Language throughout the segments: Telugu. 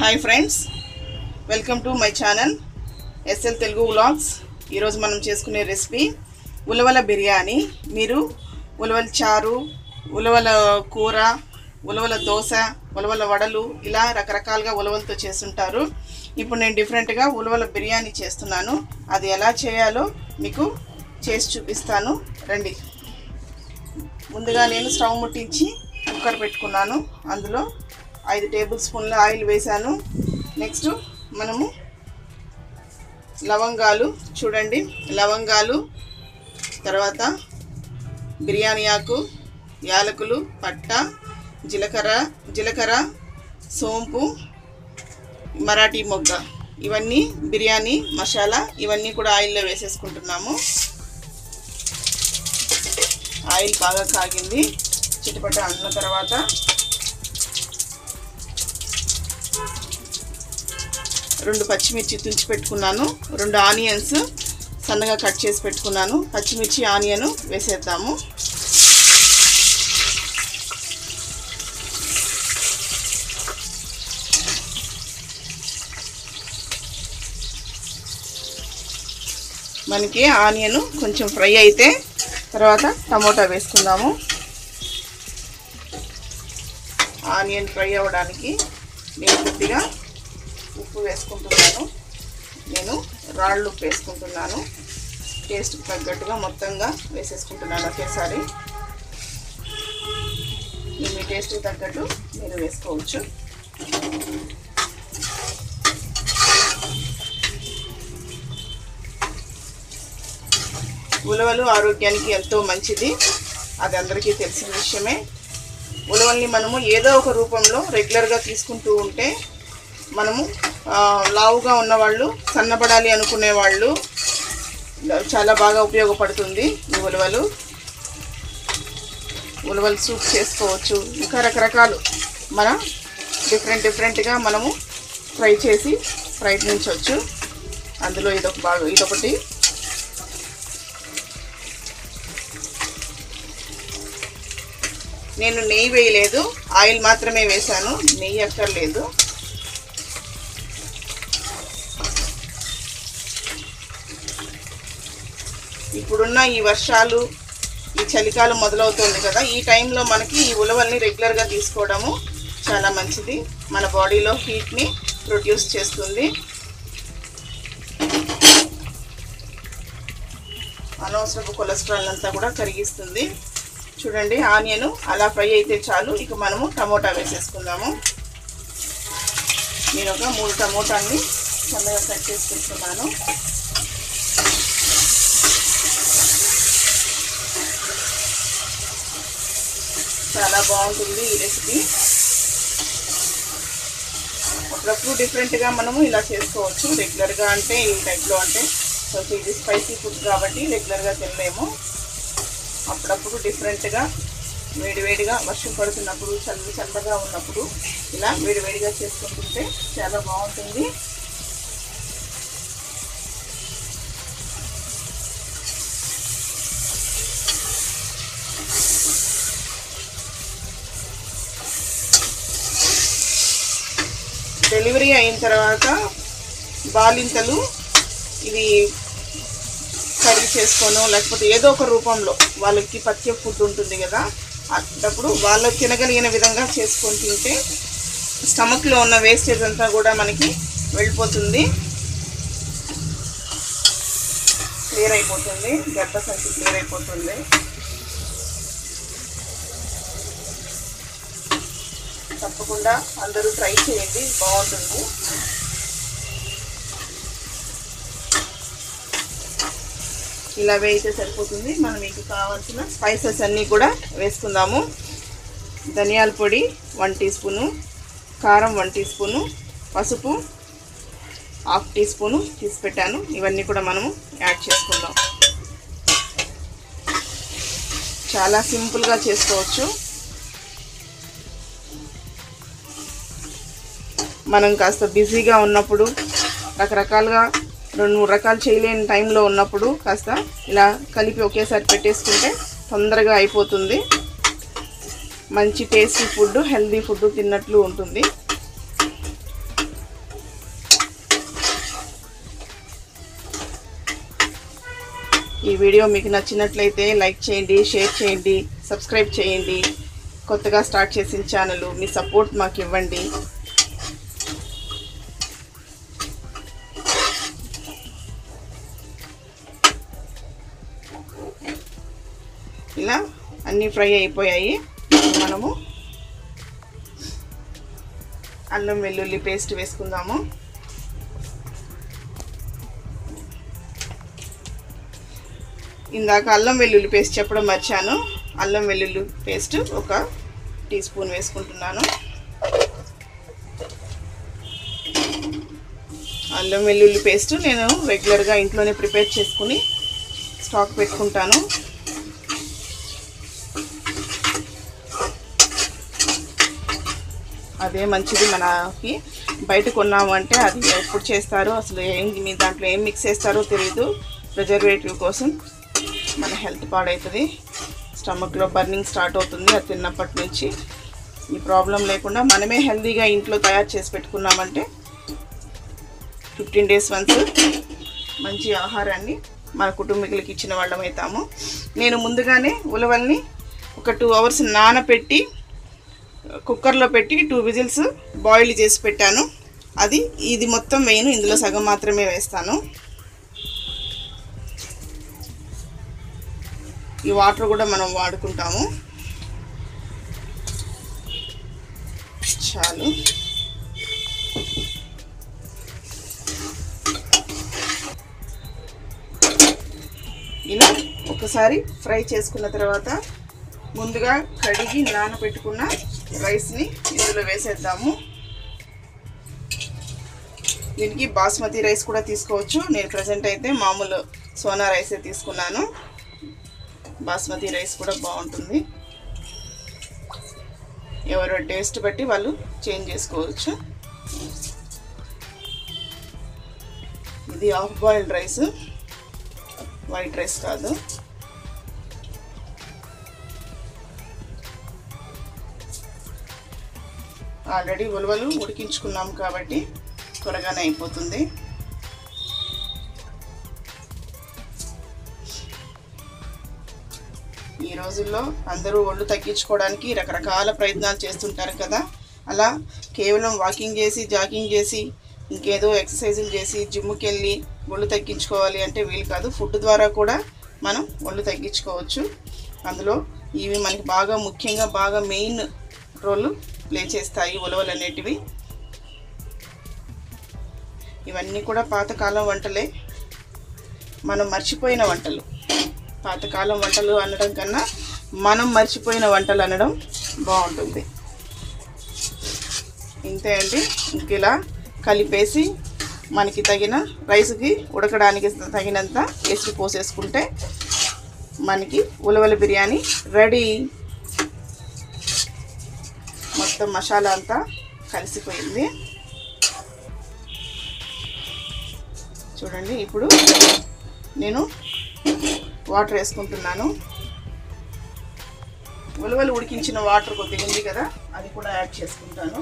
hi friends welcome to my channel S L Telugu vlogs ఈరోజు మనం చేసుకునే రెసిపీ ఉలవల బిర్యానీ మీరు ఉలవల చారు ఉలవల కూర ఉలవల దోశ ఉలవల వడలు ఇలా రకరకాలుగా ఉలవలతో చేస్తుంటారు ఇప్పుడు నేను డిఫరెంట్గా ఉలవల బిర్యానీ చేస్తున్నాను అది ఎలా చేయాలో మీకు చేసి చూపిస్తాను రండి ముందుగా నేను స్టవ్ ముట్టించి కుక్కర్ పెట్టుకున్నాను అందులో ఐదు టేబుల్ స్పూన్ల ఆయిల్ వేసాను నెక్స్ట్ మనము లవంగాలు చూడండి లవంగాలు తర్వాత బిర్యానీ ఆకు యాలకులు పట్ట జీలకర్ర జీలకర్ర సోంపు మరాఠీ మొగ్గ ఇవన్నీ బిర్యానీ మసాలా ఇవన్నీ కూడా ఆయిల్లో వేసేసుకుంటున్నాము ఆయిల్ బాగా కాగింది చిటపట అన్న తర్వాత రెండు పచ్చిమిర్చి తుంచి పెట్టుకున్నాను రెండు ఆనియన్స్ సన్నగా కట్ చేసి పెట్టుకున్నాను పచ్చిమిర్చి ఆనియన్ వేసేద్దాము మనకి ఆనియన్ కొంచెం ఫ్రై అయితే తర్వాత టమోటా వేసుకుందాము ఆనియన్ ఫ్రై అవ్వడానికి నేను కొద్దిగా ఉప్పు వేసుకుంటున్నాను నేను రాళ్ళు ఉప్పు వేసుకుంటున్నాను టేస్ట్కి తగ్గట్టుగా మొత్తంగా వేసేసుకుంటున్నాను ఒకేసారి మీ టేస్ట్కి తగ్గట్టు మీరు వేసుకోవచ్చు ఉలవలు ఆరోగ్యానికి ఎంతో మంచిది అది అందరికీ తెలిసిన విషయమే ఉలవల్ని మనము ఏదో ఒక రూపంలో రెగ్యులర్గా తీసుకుంటూ ఉంటే మనము ఆ, లావుగా ఉన్నవాళ్ళు సన్నబడాలి అనుకునే వాళ్ళు చాలా బాగా ఉపయోగపడుతుంది ఈ ఉలవలు ఉలవలు సూప్ చేసుకోవచ్చు ఇంకా రకరకాలు మన డిఫరెంట్ డిఫరెంట్గా మనము ఫ్రై చేసి ప్రయత్నించవచ్చు అందులో ఇదొక బాగా ఇదొకటి నేను నెయ్యి వేయలేదు ఆయిల్ మాత్రమే వేశాను నెయ్యి అక్కర్లేదు ఇప్పుడున్న ఈ వర్షాలు ఈ చలికాలం మొదలవుతుంది కదా ఈ టైంలో మనకి ఈ ఉలవల్ని రెగ్యులర్గా తీసుకోవడము చాలా మంచిది మన బాడీలో హీట్ని ప్రొడ్యూస్ చేస్తుంది అనవసరపు కొలెస్ట్రాల్ అంతా కూడా కరిగిస్తుంది చూడండి ఆనియన్ అలా ఫ్రై అయితే చాలు ఇక మనము టమోటా వేసేసుకుందాము నేను ఒక మూడు టమోటాన్ని సన్నగా కట్ చేసి పెట్టుకున్నాను చాలా బాగుంటుంది ఈ రెసిపీ అప్పుడప్పుడు డిఫరెంట్గా మనము ఇలా చేసుకోవచ్చు రెగ్యులర్గా అంటే ఈ టైప్లో అంటే కొంచెం ఇది స్పైసీ ఫుడ్ కాబట్టి రెగ్యులర్గా తినలేము అప్పుడప్పుడు డిఫరెంట్గా వేడివేడిగా వర్షం పడుతున్నప్పుడు చల్ల చల్లగా ఉన్నప్పుడు ఇలా వేడివేడిగా చేసుకుంటుంటే చాలా బాగుంటుంది డెలివరీ అయిన తర్వాత బాలింతలు ఇవి కర్రీ చేసుకోను లేకపోతే ఏదో ఒక రూపంలో వాళ్ళకి పథ్య ఫుడ్ ఉంటుంది కదా అప్పుడు వాళ్ళు తినగలిగిన విధంగా చేసుకొని తింటే స్టమక్లో ఉన్న వేస్టేజ్ అంతా కూడా మనకి వెళ్ళిపోతుంది క్లియర్ అయిపోతుంది గర్భసంచి క్లియర్ అయిపోతుంది తప్పకుండా అందరూ ట్రై చేయండి బాగుంటుంది ఇలా వేయితే సరిపోతుంది మనం మీకు కావాల్సిన స్పైసెస్ అన్నీ కూడా వేసుకుందాము ధనియాల పొడి వన్ టీ స్పూను కారం వన్ టీ స్పూను పసుపు హాఫ్ టీ స్పూను తీసి పెట్టాను ఇవన్నీ కూడా మనము యాడ్ చేసుకుందాం చాలా సింపుల్గా చేసుకోవచ్చు మనం కాస్త బిజీగా ఉన్నప్పుడు రకరకాలుగా రెండు మూడు రకాలు చేయలేని టైంలో ఉన్నప్పుడు కాస్త ఇలా కలిపి ఒకేసారి పెట్టేసుకుంటే తొందరగా అయిపోతుంది మంచి టేస్టీ ఫుడ్ హెల్దీ ఫుడ్ తిన్నట్లు ఉంటుంది ఈ వీడియో మీకు నచ్చినట్లయితే లైక్ చేయండి షేర్ చేయండి సబ్స్క్రైబ్ చేయండి కొత్తగా స్టార్ట్ చేసిన ఛానల్ మీ సపోర్ట్ మాకు ఇవ్వండి ఇలా అన్నీ ఫ్రై అయిపోయాయి ఇప్పుడు మనము అల్లం వెల్లుల్లి పేస్ట్ వేసుకుందాము ఇందాక అల్లం వెల్లుల్లి పేస్ట్ చెప్పడం మర్చాను అల్లం వెల్లుల్లి పేస్ట్ ఒక టీ స్పూన్ వేసుకుంటున్నాను అల్లం వెల్లుల్లి పేస్ట్ నేను రెగ్యులర్గా ఇంట్లోనే ప్రిపేర్ చేసుకుని స్టాక్ పెట్టుకుంటాను అదే మంచిది మనకి బయట కొన్నాము అంటే అది ఎప్పుడు చేస్తారో అసలు ఏం మీ దాంట్లో ఏం మిక్స్ చేస్తారో తెలియదు ప్రిజర్వేటివ్ కోసం మన హెల్త్ పాడవుతుంది స్టమక్లో బర్నింగ్ స్టార్ట్ అవుతుంది అది తిన్నప్పటి నుంచి ఈ ప్రాబ్లం లేకుండా మనమే హెల్తీగా ఇంట్లో తయారు చేసి పెట్టుకున్నామంటే ఫిఫ్టీన్ డేస్ వన్స్ మంచి ఆహారాన్ని మన కుటుంబీకులకి ఇచ్చిన వాళ్ళం అవుతాము నేను ముందుగానే ఉలవల్ని ఒక టూ అవర్స్ నానపెట్టి కుక్కర్లో పెట్టి టూ విజిల్స్ బాయిల్ చేసి పెట్టాను అది ఇది మొత్తం వేయను ఇందులో సగం మాత్రమే వేస్తాను ఈ వాటర్ కూడా మనం వాడుకుంటాము చాలు ఇలా ఒకసారి ఫ్రై చేసుకున్న తర్వాత ముందుగా కడిగి నానబెట్టుకున్న రైస్ని ఇందులో వేసేద్దాము దీనికి బాస్మతి రైస్ కూడా తీసుకోవచ్చు నేను ప్రజెంట్ అయితే మామూలు సోనా రైసే తీసుకున్నాను బాస్మతి రైస్ కూడా బాగుంటుంది ఎవరో టేస్ట్ బట్టి వాళ్ళు చేంజ్ చేసుకోవచ్చు ఇది half boiled rice white rice కాదు ఆల్రెడీ ఉలవలు ఉడికించుకున్నాం కాబట్టి త్వరగానే అయిపోతుంది ఈ రోజుల్లో అందరూ ఒళ్ళు తగ్గించుకోవడానికి రకరకాల ప్రయత్నాలు చేస్తుంటారు కదా అలా కేవలం వాకింగ్ చేసి జాగింగ్ చేసి ఇంకేదో ఎక్సర్సైజులు చేసి జిమ్కి వెళ్ళి ఒళ్ళు తగ్గించుకోవాలి అంటే వీలు కాదు ఫుడ్ ద్వారా కూడా మనం ఒళ్ళు తగ్గించుకోవచ్చు అందులో ఇవి మనకి బాగా ముఖ్యంగా బాగా మెయిన్ రోల్ ప్లే చేస్తాయి ఉలవలు అనేటివి ఇవన్నీ కూడా పాతకాలం వంటలే మనం మర్చిపోయిన వంటలు పాతకాలం వంటలు అనడం కన్నా మనం మర్చిపోయిన వంటలు అనడం బాగుంటుంది ఇంతే అండి ఇంక ఇలా కలిపేసి మనకి తగిన రైస్కి ఉడకడానికి తగినంత ఎసురు పోసేసుకుంటే మనకి ఉలవల బిర్యానీ రెడీ మొత్తం మసాలా అంతా కలిసిపోయింది చూడండి ఇప్పుడు నేను వాటర్ వేసుకుంటున్నాను ఉలవలు ఉడికించిన వాటర్ కొద్దిగా ఉంది కదా అది కూడా యాడ్ చేసుకుంటాను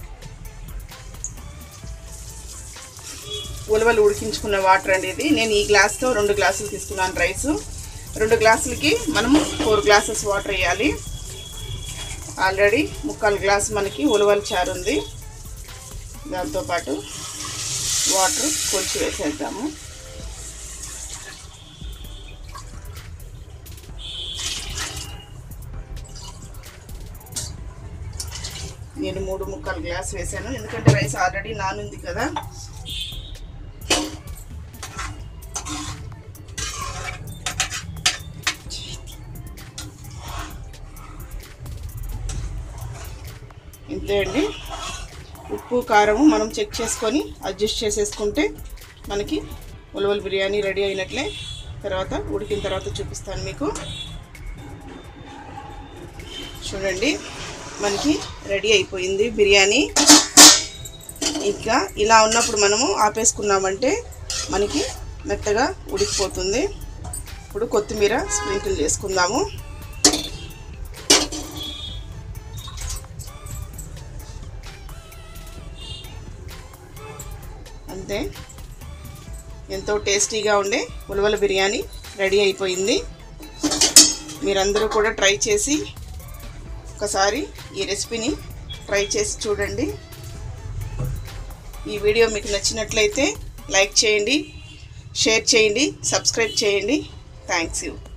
ఉలవలు ఉడికించుకున్న వాటర్ అనేది నేను ఈ గ్లాస్తో రెండు గ్లాసులు తీసుకున్నాను రైస్ రెండు గ్లాసులకి మనము ఫోర్ గ్లాసెస్ వాటర్ వేయాలి ఆల్రెడీ ముక్కాలు గ్లాస్ మనకి ఉలవల చారు ఉంది దాంతోపాటు వాటర్ కొంచెం వేసేద్దాము నేను మూడు ముక్కలు గ్లాస్ వేసాను ఎందుకంటే రైస్ ఆల్రెడీ నానుంది కదా ఇంతే అండి ఉప్పు కారము మనం చెక్ చేసుకొని అడ్జస్ట్ చేసేసుకుంటే మనకి ఉలవల బిర్యానీ రెడీ అయినట్లే తర్వాత ఉడికిన తర్వాత చూపిస్తాను మీకు చూడండి మనకి రెడీ అయిపోయింది బిర్యానీ ఇంకా ఇలా ఉన్నప్పుడు మనము ఆపేసుకున్నామంటే మనకి మెత్తగా ఉడికిపోతుంది ఇప్పుడు కొత్తిమీర స్ప్రింకిల్ చేసుకుందాము అంతే ఎంతో టేస్టీగా ఉండే ఉలవల బిర్యానీ రెడీ అయిపోయింది మీరందరూ కూడా ట్రై చేసి ఒకసారి ఈ రెసిపీని ట్రై చేసి చూడండి ఈ వీడియో మీకు నచ్చినట్లయితే లైక్ చేయండి షేర్ చేయండి సబ్స్క్రైబ్ చేయండి థ్యాంక్స్ యూ